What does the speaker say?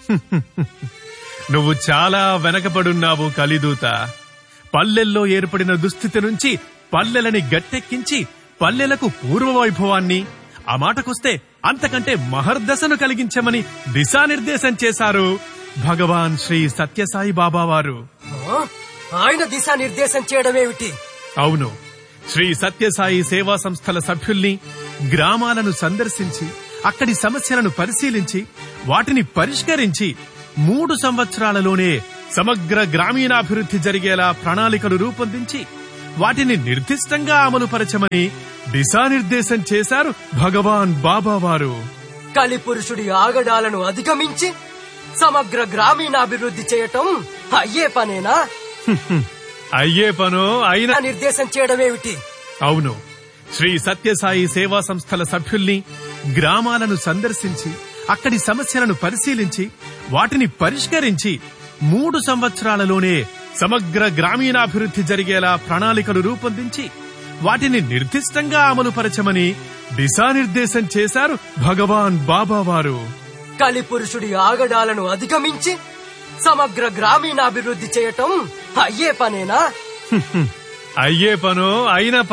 నువ్వు చాలా వెనకబడున్నావు కలిదూత పల్లెల్లో ఏర్పడిన దుస్థితి నుంచి పల్లెలని గట్టెక్కించి పల్లెలకు పూర్వ వైభవాన్ని ఆ మాటకొస్తే అంతకంటే మహర్దశను కలిగించమని దిశానిర్దేశం చేశారు భగవాన్ శ్రీ సత్యసాయి బాబా వారు ఆ? ఆయన దిశానిర్దేశం చేయడమేమిటి అవును శ్రీ సత్యసాయి సేవా సంస్థల సభ్యుల్ని గ్రామాలను సందర్శించి అక్కడి సమస్యలను పరిశీలించి వాటిని పరిష్కరించి మూడు సంవత్సరాలలోనే సమగ్ర గ్రామీణాభివృద్ధి జరిగేలా ప్రణాళికలు రూపొందించి వాటిని నిర్దిష్టంగా అమలుపరచమని దిశానిర్దేశం చేశారు భగవాన్ బాబా వారు కలిపురుషుడి ఆగడాలను అధిగమించి సమగ్ర గ్రామీణాభివృద్ధి చేయటం అయ్యే పనేనా అయ్యే పనో అయిన నిర్దేశం చేయడమేమిటి అవును శ్రీ సత్యసాయి సేవా సంస్థల సభ్యుల్ని గ్రామాలను సందర్శించి అక్కడి సమస్యలను పరిశీలించి వాటిని పరిష్కరించి మూడు సంవత్సరాలలోనే సమగ్ర గ్రామీణాభివృద్ధి జరిగేలా ప్రణాళికలు రూపొందించి వాటిని నిర్దిష్టంగా అమలుపరచమని దిశానిర్దేశం చేశారు భగవాన్ బాబా వారు కలిపురుషుడి ఆగడాలను అధిగమించి సమగ్ర గ్రామీణాభివృద్ధి చేయటం అయ్యే పనేనా అయ్యే పనో అయిన